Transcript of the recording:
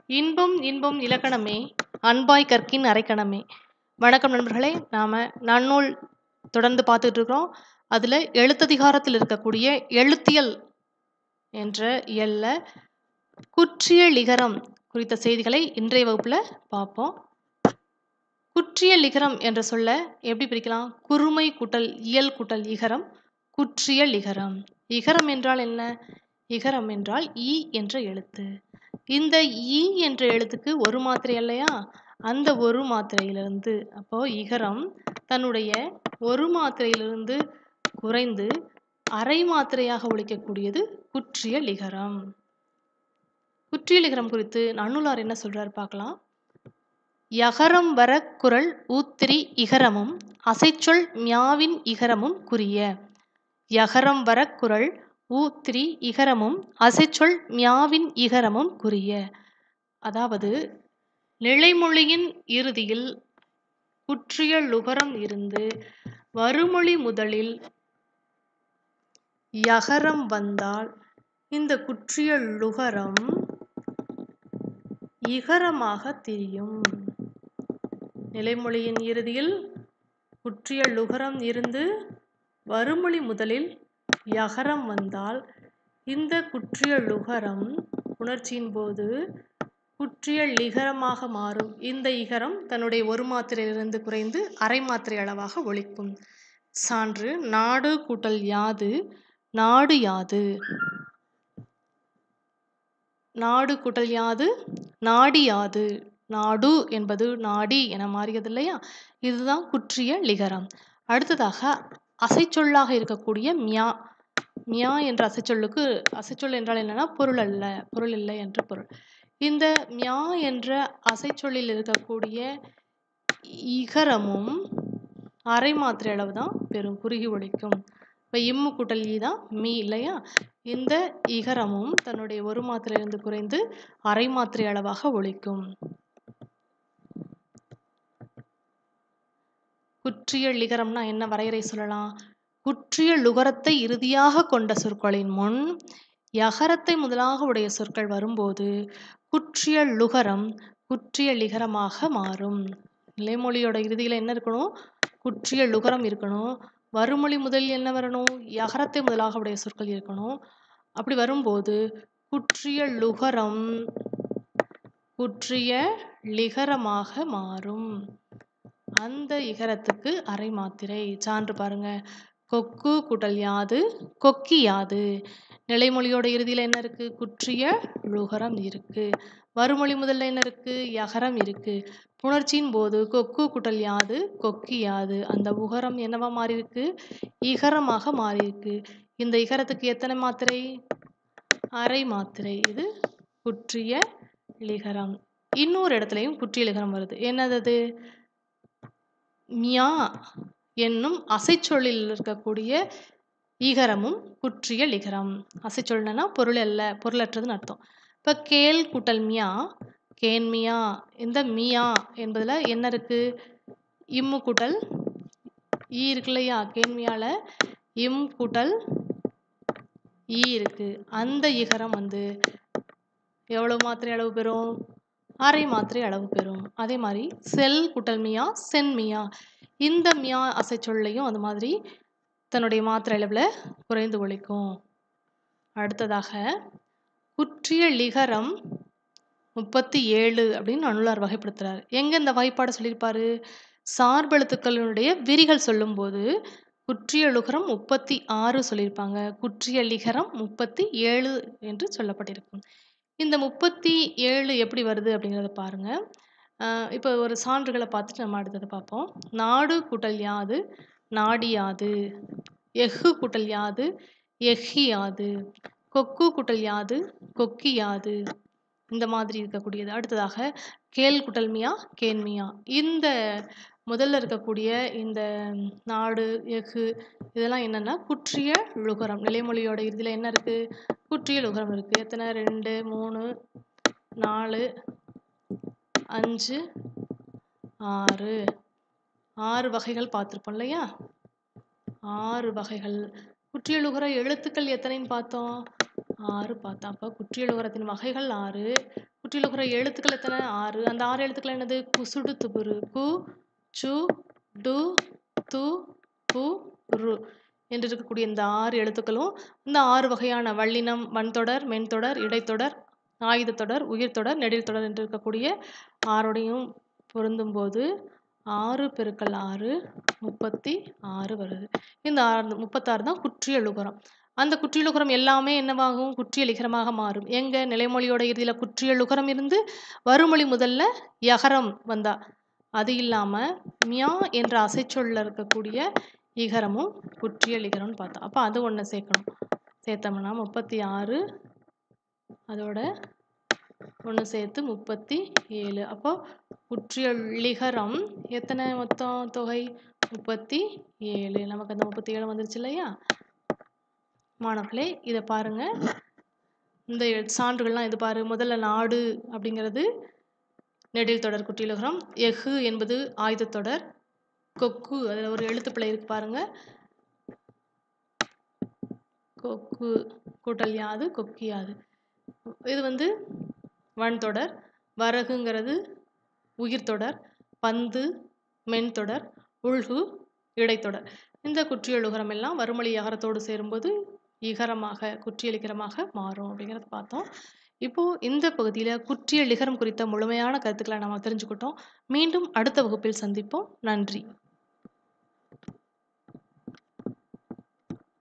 இன்பம் இன்பம் இலக்கணமே அன்பாய் கற்கின் அரைக்கணமே வணக்கம் நண்பர்களே நாம் நன்னூல் தொடர்ந்து பார்த்துட்டு இருக்கிறோம் அதில் எழுத்ததிகாரத்தில் இருக்கக்கூடிய எழுத்தியல் என்ற இயல்ல குற்றிய லிகரம் குறித்த செய்திகளை இன்றைய வகுப்பில் பார்ப்போம் குற்றிய லிகரம் என்ற சொல்ல எப்படி பிரிக்கலாம் குறுமை கூட்டல் இயல் கூட்டல் இகரம் குற்றிய லிகரம் இகரம் என்றால் என்ன இகரம் என்றால் ஈ என்ற எழுத்து இந்த ஈ என்ற எழுத்துக்கு ஒரு மாத்திரை இல்லையா அந்த ஒரு மாத்திரையிலிருந்து அப்போ இகரம் தன்னுடைய ஒரு மாத்திரையிலிருந்து குறைந்து அரை மாத்திரையாக ஒழிக்கக்கூடியது குற்றிய லிகரம் குற்றிய லிகரம் குறித்து நன்னுலார் என்ன சொல்றாரு பார்க்கலாம் யகரம் வர குரல் ஊத்திரி இகரமும் அசைச்சொல் மியாவின் இகரமும் குறிய யகரம் வர குரல் ஊத்திரி இகரமும் அசைச்சொல் மியாவின் இகரமும் குறிய அதாவது நிலைமொழியின் இறுதியில் குற்றிய லுகரம் இருந்து வருமொழி முதலில் யகரம் வந்தால் இந்த குற்றிய லுகரம் இகரமாக திரியும் நிலைமொழியின் இறுதியில் குற்றிய லுகரம் இருந்து வருமொழி முதலில் யகரம் வந்தால் இந்த குற்றிய லுகரம் உணர்ச்சியின் போது குற்றிய லிகரமாக மாறும் இந்த இகரம் தன்னுடைய ஒரு மாத்திரையிலிருந்து குறைந்து அரை மாத்திரை அளவாக ஒழிக்கும் சான்று நாடு கூட்டல் யாது நாடு யாது நாடு கூட்டல் யாது நாடி யாது நாடு என்பது நாடி என மாறியது இல்லையா இதுதான் குற்றிய லிகரம் அடுத்ததாக அசைச்சொல்லாக இருக்கக்கூடிய மியா மியா என்ற அசைச்சொல்லுக்கு அசைச்சொல் என்றால் என்னன்னா பொருள் அல்ல பொருள் இல்லை என்று பொருள் இந்த மியா என்ற அசைச்சொல்லில் இருக்கக்கூடிய இகரமும் அரை மாத்திரை அளவு தான் பெரும் குறுகி ஒழிக்கும் இப்போ இம்மு கூட்டல் ஈ தான் மீ இல்லையா இந்த இகரமும் தன்னுடைய ஒரு மாத்திரையிலிருந்து குறைந்து அரை மாத்திரை அளவாக ஒழிக்கும் குற்றிய லிகரம்னா என்ன வரையறை சொல்லலாம் குற்றிய லுகரத்தை இறுதியாக கொண்ட சொற்களின் முன் யகரத்தை முதலாக உடைய சொற்கள் வரும்போது குற்றிய லுகரம் குற்றிய லிகரமாக மாறும் நிலைமொழியோட இறுதியில் என்ன இருக்கணும் குற்றிய லுகரம் இருக்கணும் வருமொழி முதலில் என்ன வரணும் யகரத்தை முதலாக உடைய சொற்கள் இருக்கணும் அப்படி வரும்போது குற்றிய லுகரம் குற்றிய லிகரமாக மாறும் அந்த இகரத்துக்கு அரை மாத்திரை சான்று பாருங்க கொக்கு கூட்டல் யாது கொக்கி யாது நிலைமொழியோட இறுதியில் என்ன இருக்கு குற்றிய லுகரம் இருக்கு வருமொழி முதல்ல என்ன இருக்கு யகரம் இருக்கு புணர்ச்சியின் போது கொக்கு குட்டல் யாது கொக்கி யாது அந்த உகரம் என்னவா மாறி இருக்கு இகரமாக மாறி இருக்கு இந்த இகரத்துக்கு எத்தனை மாத்திரை அரை மாத்திரை இது குற்றிய லிகரம் இன்னொரு இடத்துலையும் குற்றிய லிகரம் வருது என்னது மியா என்னும் அசைச்சொல்லில் இருக்கக்கூடிய ஈகரமும் குற்றிய லிகரம் அசைச்சொல்னா பொருள் அல்ல பொருளற்றதுன்னு அர்த்தம் இப்போ கேள் கூட்டல் மியா கேன்மியா இந்த மியா என்பதில் என்ன இருக்கு இம்மு கூட்டல் ஈ இருக்கு இல்லையா கேன்மியால இம் கூட்டல் ஈ இருக்கு அந்த இகரம் வந்து எவ்வளவு மாத்திரை அளவு பெறும் அரை மாத்திரை அளவு பெறும் அதே மாதிரி செல் கூட்டல் மியா சென்மியா இந்த மியா அசைச்சொல்லையும் அது மாதிரி தன்னுடைய மாத்திரை அளவில் குறைந்து ஒழிக்கும் அடுத்ததாக குற்றிய லிகரம் முப்பத்தி ஏழு அப்படின்னு அனுலார் வகைப்படுத்துறாரு எங்க இந்த வகைப்பாடு சொல்லியிருப்பாரு சார்பெழுத்துக்களினுடைய விரிகள் சொல்லும்போது குற்றிய லுகரம் முப்பத்தி ஆறு சொல்லியிருப்பாங்க குற்றிய லிகரம் முப்பத்தி ஏழு என்று சொல்லப்பட்டிருக்கும் இந்த முப்பத்தி ஏழு எப்படி வருது அப்படிங்கிறத பாருங்க இப்போ ஒரு சான்றுகளை பார்த்துட்டு நம்ம அடுத்தது பார்ப்போம் நாடு கூட்டல் யாது நாடியாது எஃகு கூட்டல் யாது எஹியாது கொக்கு கூட்டல் யாது கொக்கியாது இந்த மாதிரி இருக்கக்கூடியது அடுத்ததாக கேள் குட்டல் மியா கேன்மியா இந்த முதல்ல இருக்கக்கூடிய இந்த நாடு எஃகு இதெல்லாம் என்னென்னா குற்றிய லுகரம் நிலைமொழியோட இறுதியில் என்ன இருக்குது குற்றிய லுகரம் இருக்குது எத்தனை ரெண்டு மூணு நாலு அஞ்சு ஆறு ஆறு வகைகள் பார்த்துருப்போம் இல்லையா ஆறு வகைகள் குற்றியலுகர எழுத்துக்கள் எத்தனைன்னு பார்த்தோம் ஆறு பார்த்தோம் அப்போ குற்றியலுகரத்தின் வகைகள் ஆறு குற்றியலுகர எழுத்துக்கள் எத்தனை ஆறு அந்த ஆறு எழுத்துக்கள் என்னது குசுடு துபுரு கு சு டு து பு ரு என்று இருக்கக்கூடிய இந்த ஆறு எழுத்துக்களும் இந்த ஆறு வகையான வல்லினம் வன்தொடர் மென்தொடர் இடைத்தொடர் ஆயுதத்தொடர் உயிர்த்தொடர் நெடில்தொடர் என்று இருக்கக்கூடிய ஆறோடையும் பொருந்தும்போது ஆறு பெருக்கல் ஆறு முப்பத்தி ஆறு வருது இந்த ஆறு முப்பத்தாறு தான் குற்றியலுகரம் அந்த குற்றியலுகரம் எல்லாமே என்னவாகும் குற்றியலிகரமாக மாறும் எங்க நிலைமொழியோட இறுதியில குற்றியலுகரம் இருந்து வறுமொழி முதல்ல யகரம் வந்தா அது இல்லாம மியா என்ற அசைச்சொல்ல இருக்கக்கூடிய இகரமும் குற்றியல் இகரம்னு பார்த்தோம் அப்போ அது ஒன்று சேர்க்கணும் சேர்த்தோம்னா முப்பத்தி ஆறு அதோட ஒன்று சேர்த்து முப்பத்தி ஏழு அப்போ குற்றியலிகரம் எத்தனை மொத்தம் தொகை முப்பத்தி ஏழு நமக்கு அந்த முப்பத்தி ஏழு வந்துருச்சு இல்லையா மாணவர்களே இதை பாருங்க இந்த எழு- சான்றுகள்லாம் இது பாரு முதல்ல நாடு அப்படிங்கிறது நெடில் தொடர் குற்றியலுகரம் எஃகு என்பது ஆயுதத்தொடர் கொக்கு அதில் ஒரு எழுத்துப்பிழை இருக்கு பாருங்க கொக்கு கூட்டல் யாது கொக்கு யாது இது வந்து வன்தொடர் வரகுங்கிறது உயிர்த்தொடர் பந்து மென்தொடர் உள்கு இடைத்தொடர் இந்த குற்றியலுகரம் எல்லாம் வறுமொழி யகரத்தோடு சேரும்போது இகரமாக குற்றியலிகரமாக மாறும் அப்படிங்கிறத பார்த்தோம் இப்போ இந்த பகுதியில் குற்றியலிகரம் குறித்த முழுமையான கருத்துக்களை நம்ம தெரிஞ்சுக்கிட்டோம் மீண்டும் அடுத்த வகுப்பில் சந்திப்போம் நன்றி